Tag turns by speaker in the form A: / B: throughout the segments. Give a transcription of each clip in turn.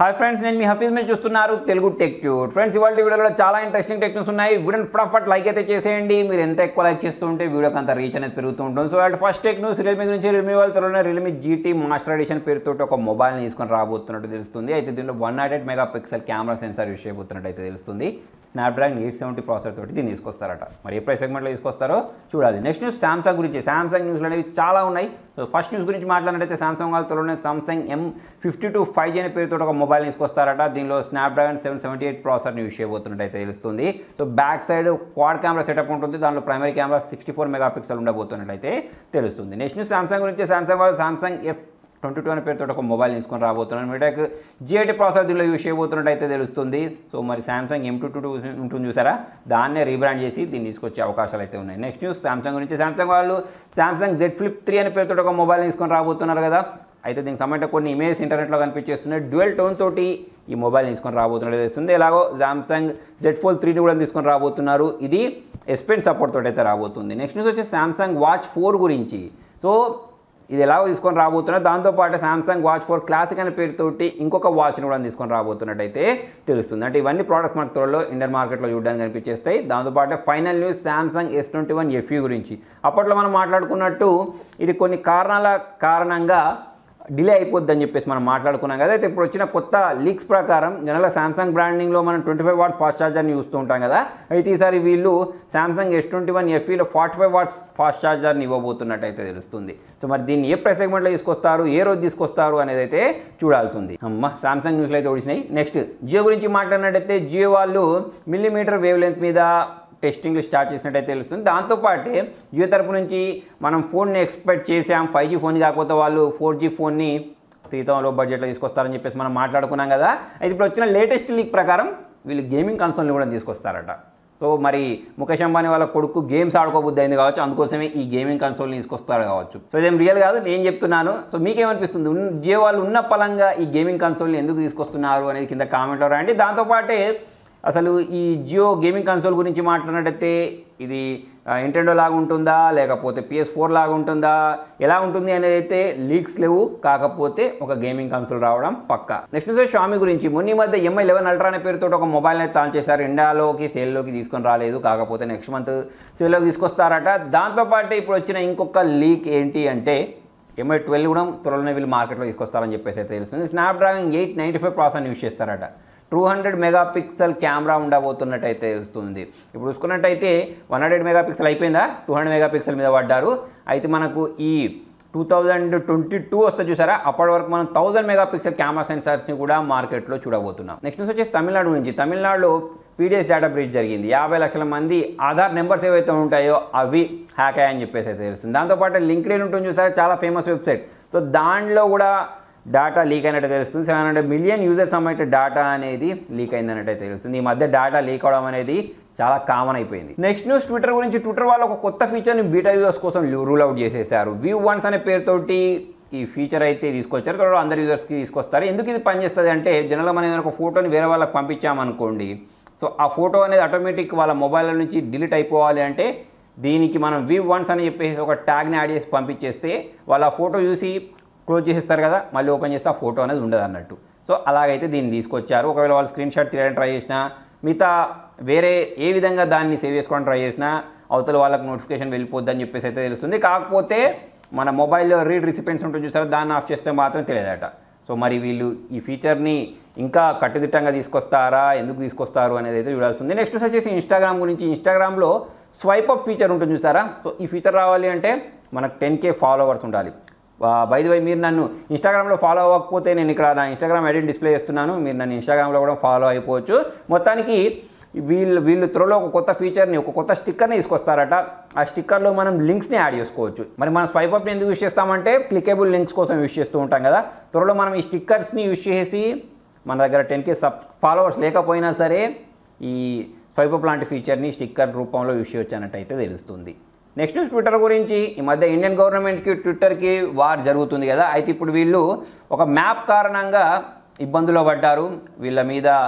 A: hi friends నేను మీ హఫీజ్ మీద చూస్తున్నారు తెలుగు టెక్ ట్యూట్ ఫ్రెండ్స్ ఇవాళ వీడియోలో చాలా ఇంట్రెస్టింగ్ టెక్నిక్స్ ఉన్నాయి వీడియోని ఫటాఫట్ లైక్ అయితే చేసేయండి మీరు ఎంత ఎక్కువ లైక్ చేస్తూ ఉంటే వీడియోకి అంత రీచ్ అనేది పెరుగుతూ ఉంటుంది సో వాటి ఫస్ట్ టెక్ న్యూస్ రియల్మీ గురించి రియల్మీ వాళ్ళ త్వరలో రియల్మీ జీటీ మాస్టర్ ఎడిషన్ పేరుతో ఒక మొబైల్ తీసుకొని రాబోతున్నట్టు తెలుస్తుంది అయితే దీనిలో one not eight megapixel camera sensor use చేయబోతున్నట్టు అయితే తెలుస్తుంది స్నాప్డ్రాగన్ ఎయిట్ సెవెంటీ ప్రాసెసర్ తోటి దీన్ని తీసుకొస్తారట మరి ఏ ప్రైస్ సెగ్మెంట్లో తీసుకొస్తారో చూడాలి నెక్స్ట్ న్యూస్ సామ్సంగ్ గురించి సామ్సంగ్ న్యూస్లు అనేవి చాలా ఉన్నాయి సో ఫస్ట్ న్యూస్ గురించి మాట్లాడినట్టయితే సామ్సంగ్ వాళ్ళ త్వరలోనే Samsung M fifty two five G అనే పేరుతో ఒక మొబైల్ తీసుకొస్తారట దీనిలో స్నాప్డ్రాగన్ సెవెన్ సెవెంటీ ఎయిట్ ప్రాసెసర్ని యూస్ చేయబోతున్నట్టు అయితే తెలుస్తుంది so back side quad camera setup ఉంటుంది దానిలో primary camera sixty four megapixel ఉండబోతున్నట్లయితే తెలుస్తుంది నెక్స్ట్ న్యూస్ సామ్సంగ్ గురించి సామ్సంగ్ వాళ్ళు సామ్సంగ్ ఎఫ్ ట్వంటీ టూ అనే పేరుతో ఒక మొబైల్ తీసుకొని రాబోతున్నాను మీటెక్ జిఐటి ప్రాసెసర్ దీనిలో యూస్ చేయబోతున్నట్టు అయితే తెలుస్తుంది సో మరి సామ్సంగ్ ఎం టూ టూ ఉంటుంది చూసారా దాన్నే రీబ్రాండ్ చేసి దీన్ని తీసుకొచ్చే అవకాశాలు అయితే ఉన్నాయి నెక్స్ట్ న్యూస్ సామ్సంగ్ గురించి సామ్సంగ్ వాళ్ళు సామ్సంగ్ జెడ్ ఫ్లిప్ త్రీ అనే పేరుతో ఒక మొబైల్ తీసుకొని రాబోతున్నారు కదా అయితే దీనికి సంబంధించిన కొన్ని ఇమేజ్ ఇంటర్నెట్లో కనిపించేస్తున్నాయి డ్యూయల్ టోన్ తోటి ఈ మొబైల్ తీసుకొని రాబోతున్నట్టు తెలుస్తుంది ఎలాగో సామ్సంగ్ జెడ్ ఫోల్ త్రీ కూడా తీసుకొని రాబోతున్నారు ఇది ఎస్పెన్ సపోర్ట్ తోటి అయితే రాబోతుంది నెక్స్ట్ న్యూస్ వచ్చి సామ్సంగ్ వాచ్ ఫోర్ గురించి సో ఇది ఎలాగో తీసుకొని రాబోతున్నారు దాంతోపాటు సామ్సంగ్ వాచ్ ఫోర్ క్లాసిక్ అనే పేరుతోటి ఇంకొక వాచ్ని కూడా తీసుకొని రాబోతున్నట్టయితే తెలుస్తుంది అంటే ఇవన్నీ ప్రోడక్ట్స్ మనకు త్వరలో ఇండియన్ మార్కెట్లో చూడడానికి కనిపించేస్తాయి దాంతోపాటు final news Samsung S twenty one FE గురించి అప్పట్లో మనం మాట్లాడుకున్నట్టు ఇది కొన్ని కారణాల కారణంగా డిలే అయిపోద్దని చెప్పేసి మనం మాట్లాడుకున్నాం కదా అయితే ఇప్పుడు వచ్చిన కొత్త లీక్స్ ప్రకారం జనరల్గా సామ్సంగ్ బ్రాండింగ్లో మనం ట్వంటీ ఫైవ్ వాట్ ఫాస్ట్ ఛార్జర్ని చూస్తూ ఉంటాం కదా అయితే ఈసారి వీళ్ళు సామ్సంగ్ ఎస్ ట్వంటీ వన్ ఎఫ్ఈలో ఫార్టీ ఫైవ్ వాట్స్ ఫాస్ట్ ఛార్జర్ని ఇవ్వబోతున్నట్టు అయితే తెలుస్తుంది సో మరి దీన్ని ఏ ప్రైస్ సెగ్మెంట్లో తీసుకొస్తారు ఏ రోజు తీసుకొస్తారు అనేది అయితే చూడాల్సి ఉంది అమ్మ సామ్సంగ్ న్యూస్లో అయితే వచ్చినాయి నెక్స్ట్ జియో గురించి మాట్లాడినట్టయితే జియో వాళ్ళు మిల్లీమీటర్ వేవ్ లెంత్ మీద టెస్టింగ్లు స్టార్ట్ చేసినట్టయితే తెలుస్తుంది దాంతోపాటు జియో తరపు నుంచి మనం ఫోన్ని ఎక్స్పెక్ట్ చేసాం ఫైవ్ జీ ఫోన్ కాకపోతే వాళ్ళు ఫోర్ జీ ఫోన్ని త్రీ థౌసండ్ లో బడ్జెట్లో తీసుకొస్తారని చెప్పేసి మనం మాట్లాడుకున్నాం కదా అయితే ఇప్పుడు వచ్చిన లేటెస్ట్ లీక్ ప్రకారం వీళ్ళు గేమింగ్ కన్సోల్ని కూడా తీసుకొస్తారట సో మరి ముఖేష్ అంబానీ వాళ్ళ కొడుకు గేమ్స్ ఆడుకోబుద్ది అయింది కావచ్చు అందుకోసమే ఈ గేమింగ్ కన్సోల్ని తీసుకొస్తారు కావచ్చు సో ఇదేం రియల్ కాదు నేను చెప్తున్నాను సో మీకేమనిపిస్తుంది ఉన్న- జియో వాళ్ళు ఉన్న పలంగా ఈ గేమింగ్ కన్సోల్ని ఎందుకు తీసుకొస్తున్నారు అనేది కింద కామెంట్లో రాయండి దాంతోపాటే అసలు ఈ జియో గేమింగ్ కన్సోల్ గురించి మాట్లాడినట్టయితే ఇది ఇంటెండో లాగా ఉంటుందా లేకపోతే పిఎస్ ఫోర్ లాగా ఉంటుందా ఎలా ఉంటుంది అనేది అయితే లీక్స్ లేవు కాకపోతే ఒక గేమింగ్ కన్సోల్ రావడం పక్క నెక్స్ట్ వచ్చే షామి గురించి మొన్న ఈ మధ్య ఎంఐ లెవెన్ అల్ట్రా అనే పేరుతో ఒక మొబైల్ అయితే లాంచ్ చేశారు ఇండియాలోకి సేల్లోకి తీసుకొని రాలేదు కాకపోతే నెక్స్ట్ మంత్ సేల్లోకి తీసుకొస్తారట దాంతోపాటు ఇప్పుడు వచ్చిన ఇంకొక లీక్ ఏంటి అంటే ఎంఐ ట్వెల్వ్ కూడా త్వరలోనే వీళ్ళు మార్కెట్లో తీసుకొస్తారని చెప్పేసి అయితే తెలుస్తుంది Snapdragon eight ninety five process use చేస్తారట two hundred megapixel camera ఉండబోతున్నట్టయితే తెలుస్తుంది ఇప్పుడు చూసుకున్నట్టయితే వన్ హండ్రెడ్ మెగా పిక్సెల్ అయిపోయిందా టూ హండ్రెడ్ మెగా పిక్సెల్ మీద పడ్డారు అయితే మనకు ఈ టూ థౌజండ్ ట్వంటీ టూ వస్తే చూసారా అప్పటి వరకు మనం థౌజండ్ మెగా పిక్సెల్ కెమెరా సెన్సార్స్ని కూడా మార్కెట్లో చూడబోతున్నాం నెక్స్ట్ వచ్చేసి తమిళనాడు నుంచి తమిళనాడులో పీడిఎస్ డేటా బ్రీచ్ జరిగింది యాభై లక్షల మంది ఆధార్ నెంబర్స్ ఏవైతే ఉంటాయో అవి హ్యాక్ అయ్యాయని చెప్పేసి అయితే తెలుస్తుంది దాంతోపాటు లింక్డ్ఇన్ ఉంటుంది చూసారా చాలా ఫేమస్ వెబ్సైట్ సో దాంట్లో కూడా డేటా లీక్ అయినట్టు తెలుస్తుంది సెవెన్ హండ్రెడ్ మిలియన్ యూజర్స్ సంబంధించిన డేటా అనేది లీక్ అయిందన్నట్టు తెలుస్తుంది ఈ మధ్య డేటా లీక్ అవడం అనేది చాలా కామన్ అయిపోయింది నెక్స్ట్ న్యూస్ ట్విట్టర్ గురించి ట్విట్టర్ వాళ్ళు ఒక కొత్త ఫీచర్ని బీటా యూజర్స్ కోసం రూల్ అవుట్ చేసేసారు వ్యూ వన్స్ అనే పేరుతోటి ఈ ఫీచర్ అయితే తీసుకొచ్చారు త్వరలో అందరు యూజర్స్కి తీసుకొస్తారు ఎందుకు ఇది పనిచేస్తుంది అంటే జనరల్గా మనం ఏదైనా ఒక ఫోటోని వేరే వాళ్ళకి పంపించామనుకోండి సో ఆ ఫోటో అనేది ఆటోమేటిక్ వాళ్ళ మొబైల్ నుంచి డిలీట్ అయిపోవాలి అంటే దీనికి మనం వ్యూ వన్స్ అని చెప్పేసి ఒక ట్యాగ్ని యాడ్ చేసి పంపించేస్తే వాళ్ళు ఆ ఫోటో చూసి క్లోజ్ చేసేస్తారు కదా మళ్ళీ ఓపెన్ చేస్తే ఆ ఫోటో అనేది ఉండదు అన్నట్టు సో అలాగైతే దీన్ని తీసుకొచ్చారు ఒకవేళ వాళ్ళు స్క్రీన్ షాట్ తీయడానికి ట్రై చేసినా మిగతా వేరే ఏ విధంగా దాన్ని సేవ్ చేసుకోవడానికి ట్రై చేసినా అవతల వాళ్ళకి నోటిఫికేషన్ వెళ్ళిపోద్దని చెప్పేసి అయితే తెలుస్తుంది కాకపోతే మన మొబైల్లో రీడ్ రిసిపెంట్స్ ఉంటుంది చూసారా దాన్ని ఆఫ్ చేస్తే మాత్రం తెలియదట సో మరి వీళ్ళు ఈ ఫీచర్ని ఇంకా కట్టుదిట్టంగా తీసుకొస్తారా ఎందుకు తీసుకొస్తారు అనేది అయితే చూడాల్సి ఉంది నెక్స్ట్ వచ్చేసి ఇన్స్టాగ్రామ్ గురించి ఇన్స్టాగ్రామ్లో స్వైప్ అప్ ఫీచర్ ఉంటుంది చూసారా సో ఈ ఫీచర్ రావాలి అంటే మనకు టెన్ కే ఫాలోవర్స్ ఉండాలి బై వై మీరు నన్ను ఇన్స్టాగ్రామ్లో ఫాలో అవ్వకపోతే నేను ఇక్కడ నా ఇన్స్టాగ్రామ్ ఐడి డిస్ప్లే చేస్తున్నాను మీరు నన్ను ఇన్స్టాగ్రామ్లో కూడా ఫాలో అయిపోవచ్చు మొత్తానికి వీళ్ళు వీళ్ళు త్వరలో ఒక కొత్త ఫీచర్ని ఒక కొత్త స్టిక్కర్ని తీసుకొస్తారట ఆ స్టిక్కర్లో మనం లింక్స్ని యాడ్ చేసుకోవచ్చు మరి మనం స్వైప్ అప్ని ఎందుకు యూస్ చేస్తామంటే క్లికేబుల్ లింక్స్ కోసం యూస్ చేస్తూ ఉంటాం కదా త్వరలో మనం ఈ స్టిక్కర్స్ని యూస్ చేసి మన దగ్గర టెన్ కే సబ్ ఫాలోవర్స్ లేకపోయినా సరే ఈ స్వైప్ అప్ లాంటి ఫీచర్ని స్టిక్కర్ రూపంలో యూస్ చేయొచ్చు అన్నట్టయితే తెలుస్తుంది నెక్స్ట్ ట్విట్టర్ గురించి ఈ మధ్య ఇండియన్ గవర్నమెంట్కి ట్విట్టర్కి వార్ జరుగుతుంది కదా అయితే ఇప్పుడు వీళ్ళు ఒక మ్యాప్ కారణంగా ఇబ్బందులో పడ్డారు వీళ్ళ మీద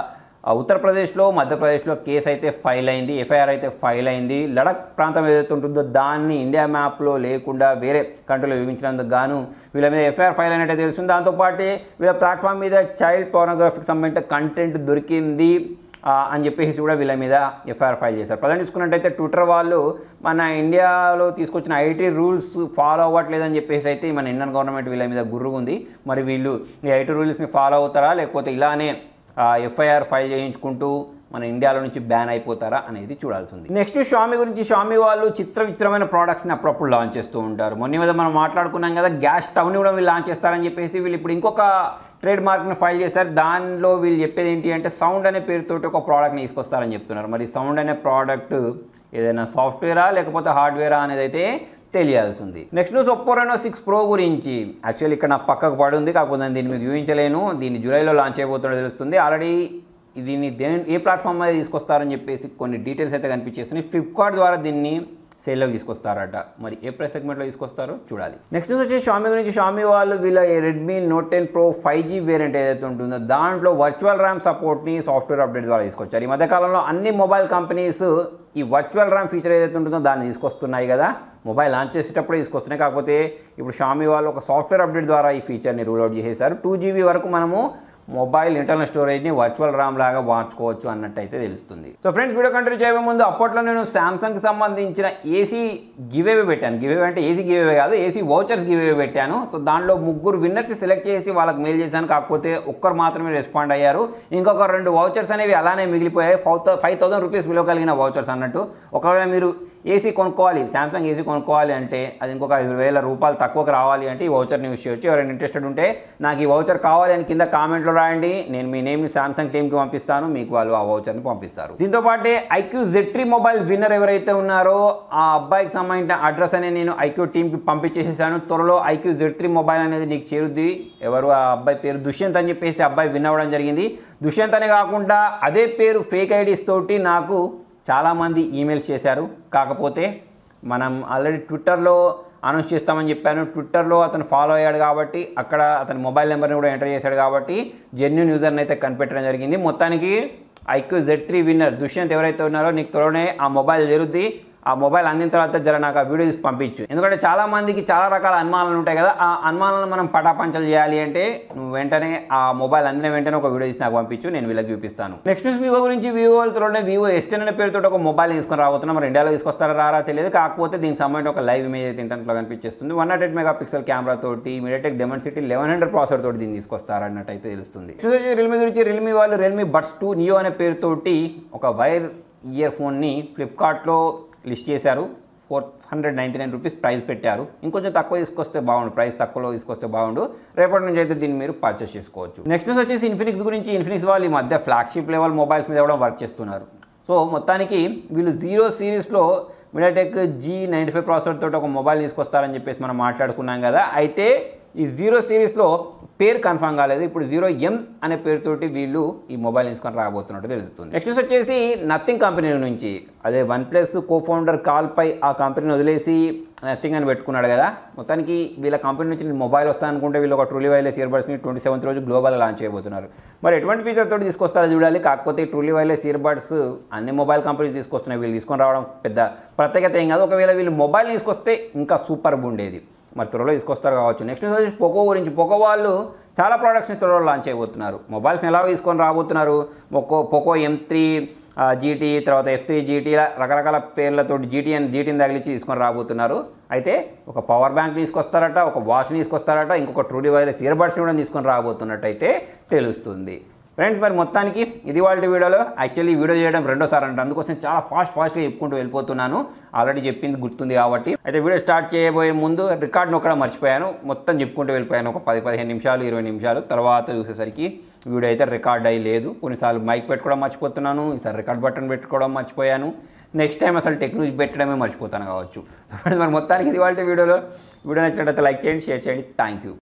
A: ఆ, ఉత్తరప్రదేశ్లో మధ్యప్రదేశ్లో కేసు అయితే ఫైల్ అయింది ఎఫ్ఐఆర్ అయితే ఫైల్ అయింది లడక్ ప్రాంతం ఏదైతే ఉంటుందో దాన్ని ఇండియా మ్యాప్లో లేకుండా వేరే కంట్రీలో విభజించినందుకు గాను వీళ్ళ మీద ఎఫ్ఐఆర్ ఫైల్ అయినట్టే తెలుస్తుంది దాంతోపాటు వీళ్ళ ప్లాట్ఫామ్ మీద చైల్డ్ పోర్నోగ్రఫీకి సంబంధించిన కంటెంట్ దొరికింది ఆ, అని చెప్పేసి కూడా వీళ్ళ మీద ఎఫ్ఐఆర్ ఫైల్ చేశారు ప్రజెంట్ చూసుకున్నట్టయితే ట్విట్టర్ వాళ్ళు మన ఇండియాలో తీసుకొచ్చిన ఐటీ రూల్స్ ఫాలో అవ్వట్లేదని చెప్పేసి అయితే మన ఇండియన్ గవర్నమెంట్ వీళ్ళ మీద గుర్రు ఉంది మరి వీళ్ళు ఈ ఐటీ రూల్స్ని ఫాలో అవుతారా లేకపోతే ఇలానే ఎఫ్ఐఆర్ ఫైల్ చేయించుకుంటూ మన ఇండియాలో నుంచి బ్యాన్ అయిపోతారా అనేది చూడాల్సి ఉంది నెక్స్ట్ షామీ గురించి షామీ వాళ్ళు చిత్ర విచిత్రమైన ప్రోడక్ట్స్ని అప్పుడప్పుడు లాంచ్ చేస్తూ ఉంటారు మొన్న మీద మనం మాట్లాడుకున్నాం కదా గ్యాస్ స్టవ్ని కూడా వీళ్ళు లాంచ్ చేస్తారని చెప్పేసి వీళ్ళు ఇప్పుడు ఇంకొక ట్రేడ్ మార్క్ని ఫైల్ చేశారు దానిలో వీళ్ళు చెప్పేది ఏంటి అంటే సౌండ్ అనే పేరుతోటి ఒక ప్రోడక్ట్ని తీసుకొస్తారని చెప్తున్నారు మరి సౌండ్ అనే ప్రోడక్ట్ ఏదైనా సాఫ్ట్వేరా లేకపోతే హార్డ్వేరా అనేది అయితే తెలియాల్సి ఉంది next news Oppo Reno six pro గురించి యాక్చువల్లీ ఇక్కడ నా పక్కకు పడి ఉంది కాకపోతే నేను దీన్ని మీకు చూపించలేను దీన్ని జూలైలో లాంచ్ అయిపోతుందో తెలుస్తుంది ఆల్రెడీ దీన్ని దేని ఏ ప్లాట్ఫామ్ మీద తీసుకొస్తారని చెప్పేసి కొన్ని డీటెయిల్స్ అయితే కనిపించేస్తున్నాయి ఫ్లిప్కార్ట్ ద్వారా దీన్ని సేల్లోకి తీసుకొస్తారట మరి ఏ ప్రైస్ సెగ్మెంట్లో తీసుకొస్తారో చూడాలి నెక్స్ట్ వచ్చి షామీ గురించి షామీ వాళ్ళు వీళ్ళ Redmi Note ten pro five G variant ఏదైతే ఉంటుందో దాంట్లో వర్చువల్ ర్యామ్ సపోర్ట్ని సాఫ్ట్వేర్ అప్డేట్ ద్వారా తీసుకొచ్చారు ఈ మధ్యకాలంలో అన్ని మొబైల్ కంపెనీస్ ఈ వర్చువల్ ర్యామ్ ఫీచర్ ఏదైతే ఉంటుందో దాన్ని తీసుకొస్తున్నాయి కదా మొబైల్ లాంచ్ చేసేటప్పుడే తీసుకొస్తున్నాయి కాకపోతే ఇప్పుడు షామీ వాళ్ళు ఒక సాఫ్ట్వేర్ అప్డేట్ ద్వారా ఈ ఫీచర్ని రూల్ అవుట్ చేసేసారు టూ జీబీ వరకు మనము మొబైల్ ఇంటర్నల్ స్టోరేజ్ని వర్చువల్ ర్యామ్ లాగా మార్చుకోవచ్చు అన్నట్టయితే తెలుస్తుంది సో ఫ్రెండ్స్ వీడియో కంటిన్యూ చేయే ముందు అప్పట్లో నేను శాంసంగ్కి సంబంధించిన ఏసీ గివేవే పెట్టాను గివేవే అంటే ఏసీ గివేవే కాదు ఏసీ వౌచర్స్ గివేవే పెట్టాను సో దాంట్లో ముగ్గురు విన్నర్స్ సెలెక్ట్ చేసి వాళ్ళకి మెయిల్ చేశాను కాకపోతే ఒక్కరు మాత్రమే రెస్పాండ్ అయ్యారు ఇంకొక రెండు వౌచర్స్ అనేవి అలానే మిగిలిపోయాయి ఫైవ్ ఫైవ్ థౌసండ్ రూపీస్ విలువ కలిగిన వౌచర్స్ అన్నట్టు ఒకవేళ మీరు ఏసీ కొనుక్కోవాలి శాంసంగ్ ఏసీ కొనుక్కోవాలి అంటే అది ఇంకొక ఐదు వేల రూపాయలు తక్కువకి రావాలి అంటే ఈ వౌచర్ని యూస్ చేయొచ్చు ఎవరైనా ఇంట్రెస్టెడ్ ఉంటే నాకు ఈ వౌచర్ కావాలి అని కింద కామెంట్లో రాయండి నేను మీ నేమ్ని శాంసంగ్ టీమ్కి పంపిస్తాను మీకు వాళ్ళు ఆ వౌచర్ని పంపిస్తారు దీంతో పాటే iQOO Z three mobile winner ఎవరైతే ఉన్నారో ఆ అబ్బాయికి సంబంధించిన అడ్రస్ అనేది నేను ఐక్యూ టీమ్కి పంపించేసేసాను త్వరలో ఐక్యూ జెడ్ త్రీ మొబైల్ అనేది నీకు చేరుద్ది ఎవరు ఆ అబ్బాయి పేరు దుష్యంత్ అని చెప్పేసి అబ్బాయి విన్ అవ్వడం జరిగింది దుష్యంత్ అనే కాకుండా అదే పేరు ఫేక్ ఐడీస్ తోటి నాకు చాలామంది ఈమెయిల్స్ చేశారు కాకపోతే మనం ఆల్రెడీ ట్విట్టర్లో అనౌన్స్ చేస్తామని చెప్పాను ట్విట్టర్లో అతను ఫాలో అయ్యాడు కాబట్టి అక్కడ అతని మొబైల్ నెంబర్ని కూడా ఎంటర్ చేశాడు కాబట్టి జెన్యున్ యూజర్ని అయితే కనిపెట్టడం జరిగింది మొత్తానికి iQOO Z three winner Dushyant ఎవరైతే ఉన్నారో నీకు త్వరనే ఆ మొబైల్ జరుగుద్ది ఆ మొబైల్ అందిన తర్వాత జర నాకు ఆ వీడియో తీసి పంపించు ఎందుకంటే చాలా మందికి చాలా రకాల అనుమానాలు ఉంటాయి కదా ఆ అనుమానాలను మనం పటాపంచలు చేయాలి అంటే నువ్వు వెంటనే ఆ మొబైల్ అందిన వెంటనే ఒక వీడియో తీసి నాకు పంపించు నేను వీళ్ళకి చూపిస్తాను నెక్స్ట్ న్యూస్ వివో గురించి వివో త్వరలోనే వివో ఎస్టెన్ అనే పేరుతో ఒక మొబైల్ తీసుకొని రాబోతున్నాం మరి ఇండియాలో తీసుకొస్తారా రారా తెలియదు కాకపోతే దీనికి సంబంధించి ఒక లైవ్ ఇమేజ్ అయితే ఇంటర్నెట్లో కనిపించేస్తుంది one not eight megapixel camera తోటి MediaTek Dimensity eleven hundred processor తోటి దీన్ని తీసుకొస్తారన్నట్టయితే తెలుస్తుంది రియల్మీ గురించి రియల్మీ వాళ్ళు రియల్మీ బడ్స్ టూ నియో అనే పేరుతోటి ఒక వైర్ ఇయర్ ఫోన్ని ఫ్లిప్కార్ట్లో లిస్ట్ చేశారు four hundred ninety nine rupees price పెట్టారు ఇంకొంచెం తక్కువ తీసుకొస్తే బాగుండు ప్రైస్ తక్కువలో తీసుకొస్తే బాగుండు రేపటి నుంచి అయితే దీన్ని మీరు పర్చేస్ చేసుకోవచ్చు నెక్స్ట్ న్యూస్ వచ్చేసి ఇన్ఫినిక్స్ గురించి ఇన్ఫినిక్స్ వాళ్ళు ఈ మధ్య ఫ్లాగ్షిప్ లెవెల్ మొబైల్స్ మీద కూడా వర్క్ చేస్తున్నారు సో మొత్తానికి వీళ్ళు జీరో సిరీస్లో MediaTek G ninety five processor తోటి ఒక మొబైల్ తీసుకొస్తారని చెప్పేసి మనం మాట్లాడుకున్నాం కదా అయితే ఈ జీరో సిరీస్లో పేరు కన్ఫర్మ్ కాలేదు ఇప్పుడు జీరో ఎం అనే పేరుతోటి వీళ్ళు ఈ మొబైల్ తీసుకొని రాబోతున్నట్టు తెలుస్తుంది నెక్స్ట్ న్యూస్ వచ్చేసి నథింగ్ కంపెనీ నుంచి అదే వన్ ప్లస్ కో ఫౌండర్ కాల్పై ఆ కంపెనీని వదిలేసి నథింగ్ అని పెట్టుకున్నాడు కదా మొత్తానికి వీళ్ళ కంపెనీ నుంచి నేను మొబైల్ వస్తా అనుకుంటే వీళ్ళు ఒక ట్రూలీ వైర్లెస్ ఇయర్బడ్స్ని ట్వంటీ సెవెంత్ రోజు గ్లోబల్ లాంచ్ చేయబోతున్నారు మరి ఎటువంటి ఫీచర్ తోటి తీసుకొస్తారో చూడాలి కాకపోతే ట్రూలీ వైర్లెస్ ఇయర్బడ్స్ అన్ని మొబైల్ కంపెనీస్ తీసుకొస్తున్నాయి వీళ్ళు తీసుకొని రావడం పెద్ద ప్రత్యేకత ఏం కాదు ఒకవేళ వీళ్ళు మొబైల్ తీసుకొస్తే ఇంకా సూపర్ ఉండేది మరి త్వరలో తీసుకొస్తారు కావచ్చు నెక్స్ట్ వచ్చేసి పోకో గురించి పోకో వాళ్ళు చాలా ప్రోడక్ట్స్ని త్వరలో లాంచ్ చేయబోతున్నారు మొబైల్స్ని ఎలా తీసుకొని రాబోతున్నారు Poco Poco M three GT తర్వాత ఎఫ్ త్రీ జీటీ రకరకాల పేర్లతో జీటీ అని జీటీని తగిలించి తీసుకొని రాబోతున్నారు అయితే ఒక పవర్ బ్యాంక్ తీసుకొస్తారట ఒక వాచ్ని తీసుకొస్తారట ఇంకొక ట్రూడీ వైర్లెస్ ఇయర్బడ్స్ని కూడా తీసుకొని రాబోతున్నట్టయితే తెలుస్తుంది ఫ్రెండ్స్ మరి మొత్తానికి ఇది వాళ్ళ వీడియోలో యాక్చువల్లీ ఈ వీడియో చేయడం రెండోసారి అంటే అందుకోసం చాలా ఫాస్ట్ ఫాస్ట్గా చెప్పుకుంటూ వెళ్ళిపోతున్నాను ఆల్రెడీ చెప్పింది గుర్తుంది కాబట్టి అయితే వీడియో స్టార్ట్ చేయబోయే ముందు రికార్డ్ నొక్కడం మర్చిపోయాను మొత్తం చెప్పుకుంటూ వెళ్ళిపోయాను ఒక పది పదిహేను నిమిషాలు ఇరవై నిమిషాలు తర్వాత చూసేసరికి వీడియో అయితే రికార్డ్ అయ్యి లేదు కొన్నిసార్లు మైక్ పెట్టుకోవడం మర్చిపోతున్నాను ఈసారి రికార్డ్ బటన్ పెట్టుకోవడం మర్చిపోయాను నెక్స్ట్ టైం అసలు టెక్నాలజీ పెట్టడమే మర్చిపోతాను కావచ్చు ఫ్రెండ్స్ మరి మొత్తానికి ఇది వాళ్ళ వీడియోలో వీడియో నచ్చినట్లయితే లైక్ చేయండి షేర్ చేయండి థ్యాంక్ యూ